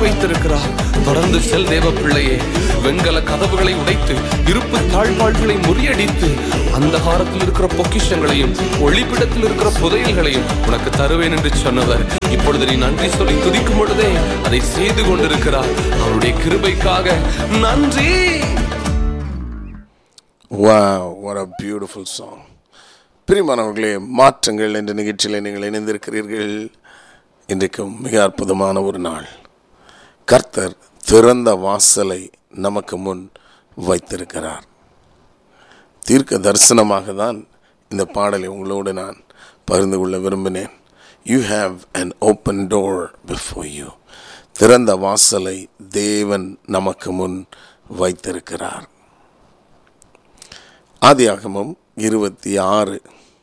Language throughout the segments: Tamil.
வைத்திருக்கிறார் தொடர்ந்து செல் தேவ பிள்ளையே வெண்கல கதவுகளை உடைத்து இருப்பு தாழ்வாள்களை முறியடித்து அந்தகாரத்தில் இருக்கிற பொக்கிஷங்களையும் ஒளிப்பிடத்தில் இருக்கிற புதையல்களையும் உனக்கு தருவேன் என்று சொன்னவர் இப்பொழுது நீ நன்றி சொல்லி துதிக்கும் பொழுதே அதை செய்து கொண்டிருக்கிறார் அவருடைய கிருபைக்காக நன்றி Wow, what a beautiful song. பிரியமானவர்களே மாற்றங்கள் என்ற நிகழ்ச்சியில் நீங்கள் இணைந்திருக்கிறீர்கள் இன்றைக்கும் மிக அற்புதமான ஒரு நாள் கர்த்தர் திறந்த வாசலை நமக்கு முன் வைத்திருக்கிறார் தீர்க்க தரிசனமாக தான் இந்த பாடலை உங்களோடு நான் பகிர்ந்து கொள்ள விரும்பினேன் you have an open door before you திறந்த வாசலை தேவன் நமக்கு முன் வைத்திருக்கிறார் ஆதியாகமம் இருபத்தி ஆறு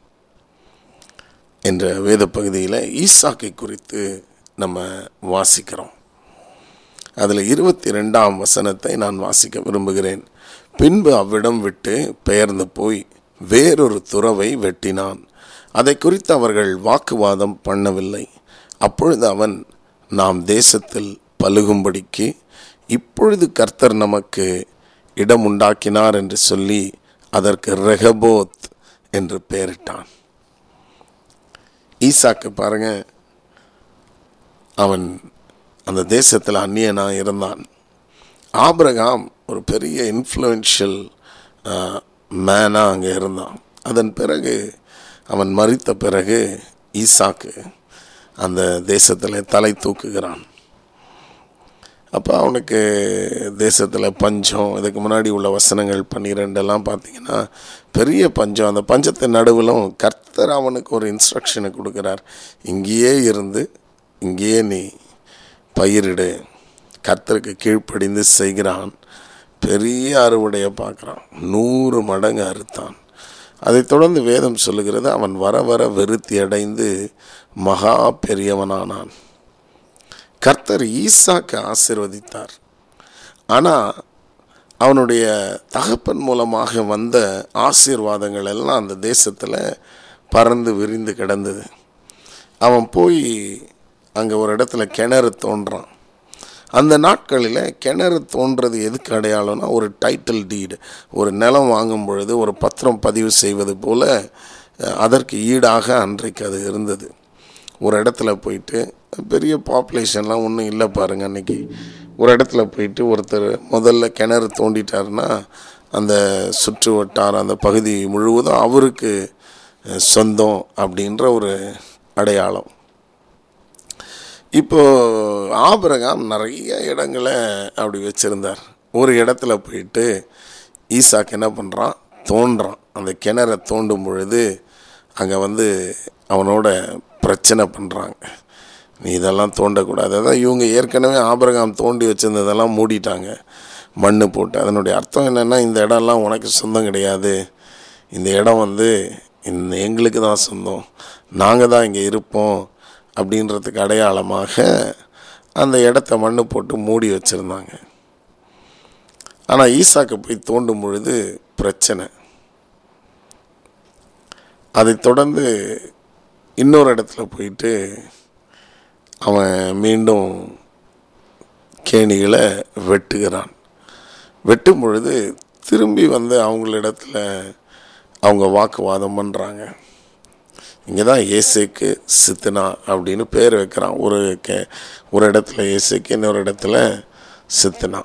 என்ற வேத பகுதியில் ஈசாக்கை குறித்து நம்ம வாசிக்கிறோம் அதில் இருபத்தி ரெண்டாம் வசனத்தை நான் வாசிக்க விரும்புகிறேன் பின்பு அவ்விடம் விட்டு பெயர்ந்து போய் வேறொரு துறவை வெட்டினான் அதை குறித்து அவர்கள் வாக்குவாதம் பண்ணவில்லை அப்பொழுது அவன் நாம் தேசத்தில் பலுகும்படிக்கு இப்பொழுது கர்த்தர் நமக்கு இடம் உண்டாக்கினார் என்று சொல்லி அதற்கு ரெகபோத் என்று பெயரிட்டான் ஈசாக்கு பாருங்க அவன் அந்த தேசத்தில் அந்நியனாக இருந்தான் ஆபிரகாம் ஒரு பெரிய இன்ஃப்ளூயன்ஷியல் மேனாக அங்கே இருந்தான் அதன் பிறகு அவன் மறித்த பிறகு ஈசாக்கு அந்த தேசத்தில் தலை தூக்குகிறான் அப்போ அவனுக்கு தேசத்தில் பஞ்சம் இதுக்கு முன்னாடி உள்ள வசனங்கள் பன்னிரெண்டெல்லாம் பார்த்தீங்கன்னா பெரிய பஞ்சம் அந்த பஞ்சத்தின் நடுவிலும் கர்த்தர் அவனுக்கு ஒரு இன்ஸ்ட்ரக்ஷனை கொடுக்குறார் இங்கேயே இருந்து இங்கேயே நீ பயிரிடு கர்த்தருக்கு கீழ்ப்படிந்து செய்கிறான் பெரிய அறுவடையை பார்க்குறான் நூறு மடங்கு அறுத்தான் அதைத் தொடர்ந்து வேதம் சொல்லுகிறது அவன் வர வர வெறுத்தி அடைந்து மகா பெரியவனானான் கர்த்தர் ஈசாக்கு ஆசிர்வதித்தார் ஆனால் அவனுடைய தகப்பன் மூலமாக வந்த ஆசீர்வாதங்கள் எல்லாம் அந்த தேசத்தில் பறந்து விரிந்து கிடந்தது அவன் போய் அங்கே ஒரு இடத்துல கிணறு தோன்றான் அந்த நாட்களில் கிணறு தோன்றது எதுக்கு அடையாளம்னா ஒரு டைட்டில் டீடு ஒரு நிலம் வாங்கும் பொழுது ஒரு பத்திரம் பதிவு செய்வது போல அஹ், அதற்கு ஈடாக அன்றைக்கு அது இருந்தது ஒரு இடத்துல போயிட்டு பெரிய பாப்புலேஷன்லாம் ஒன்றும் இல்லை பாருங்க அன்னைக்கு ஒரு இடத்துல போயிட்டு ஒருத்தர் முதல்ல கிணறு தோண்டிட்டாருன்னா அந்த சுற்று வட்டாரம் அந்த பகுதி முழுவதும் அவருக்கு அஹ், சொந்தம் அப்படின்ற ஒரு அடையாளம் இப்போ ஆபிரகாம் நிறைய இடங்களை அப்படி வச்சிருந்தார் ஒரு இடத்துல போயிட்டு ஈசாக்கு என்ன பண்ணுறான் தோன்றான் அந்த கிணறை தோண்டும் பொழுது அங்கே வந்து அவனோட பிரச்சனை பண்ணுறாங்க நீ இதெல்லாம் தோண்டக்கூடாது அதான் இவங்க ஏற்கனவே ஆபிரகாம் தோண்டி வச்சிருந்ததெல்லாம் மூடிட்டாங்க மண் போட்டு அதனுடைய அர்த்தம் என்னென்னா இந்த இடம்லாம் உனக்கு சொந்தம் கிடையாது இந்த இடம் வந்து இந்த எங்களுக்கு தான் சொந்தம் நாங்கள் தான் இங்கே இருப்போம் அப்படின்றதுக்கு அடையாளமாக அந்த இடத்த மண்ணு போட்டு மூடி வச்சுருந்தாங்க ஆனால் ஈசாக்கு போய் தோண்டும் பொழுது பிரச்சனை அதைத் தொடர்ந்து இன்னொரு இடத்துல போயிட்டு அவன் மீண்டும் கேணிகளை வெட்டுகிறான் வெட்டும் பொழுது திரும்பி வந்து அவங்களிடத்துல அவங்க வாக்குவாதம் பண்ணுறாங்க இங்கே தான் ஏசேக்கு சித்தனா அப்படின்னு பேர் வைக்கிறான் ஒரு கே ஒரு இடத்துல ஏசேக்கு இன்னொரு இடத்துல சித்தனா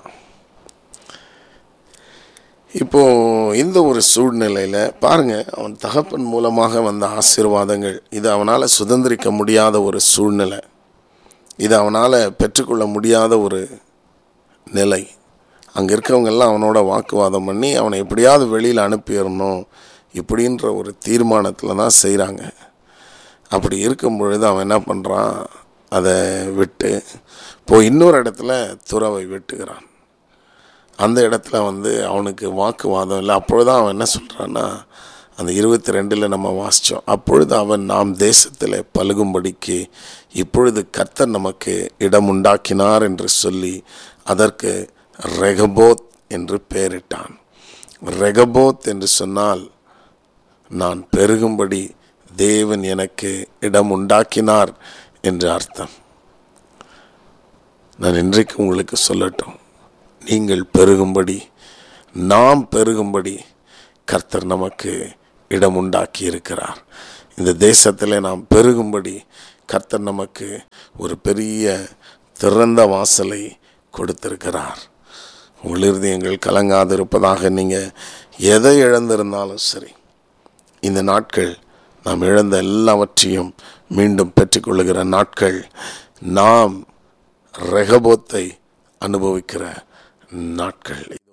இப்போ இந்த ஒரு சூழ்நிலையில் பாருங்க அவன் தகப்பன் மூலமாக வந்த ஆசீர்வாதங்கள் இது அவனால் சுதந்திரிக்க முடியாத ஒரு சூழ்நிலை இது அவனால் பெற்றுக்கொள்ள முடியாத ஒரு நிலை அங்கே இருக்கவங்கெல்லாம் அவனோட வாக்குவாதம் பண்ணி அவனை எப்படியாவது வெளியில் அனுப்பிடணும் இப்படின்ற ஒரு தீர்மானத்தில் தான் செய்கிறாங்க அப்படி இருக்கும் பொழுது அவன் என்ன பண்ணுறான் அதை விட்டு போய் இன்னொரு இடத்துல துறவை வெட்டுகிறான் அந்த இடத்துல வந்து அவனுக்கு வாக்குவாதம் இல்லை அப்பொழுது அவன் என்ன சொல்கிறான்னா அந்த இருபத்தி ரெண்டில் நம்ம வாசித்தோம் அப்பொழுது அவன் நாம் தேசத்தில் பழுகும்படிக்கு இப்பொழுது கர்த்தர் நமக்கு இடம் உண்டாக்கினார் என்று சொல்லி அதற்கு ரெகபோத் என்று பெயரிட்டான் ரெகபோத் என்று சொன்னால் நான் பெருகும்படி தேவன் எனக்கு இடம் உண்டாக்கினார் என்று அர்த்தம் நான் இன்றைக்கு உங்களுக்கு சொல்லட்டும் நீங்கள் பெருகும்படி நாம் பெருகும்படி கர்த்தர் நமக்கு இடம் உண்டாக்கி இருக்கிறார் இந்த தேசத்தில் நாம் பெருகும்படி கர்த்தர் நமக்கு ஒரு பெரிய திறந்த வாசலை கொடுத்திருக்கிறார் உங்கள் இருதயங்கள் கலங்காதிருப்பதாக நீங்கள் எதை இழந்திருந்தாலும் சரி இந்த நாட்கள் நாம் இழந்த எல்லாவற்றையும் மீண்டும் பெற்றுக்கொள்ளுகிற நாட்கள் நாம் ரெகபோத்தை அனுபவிக்கிற நாட்கள்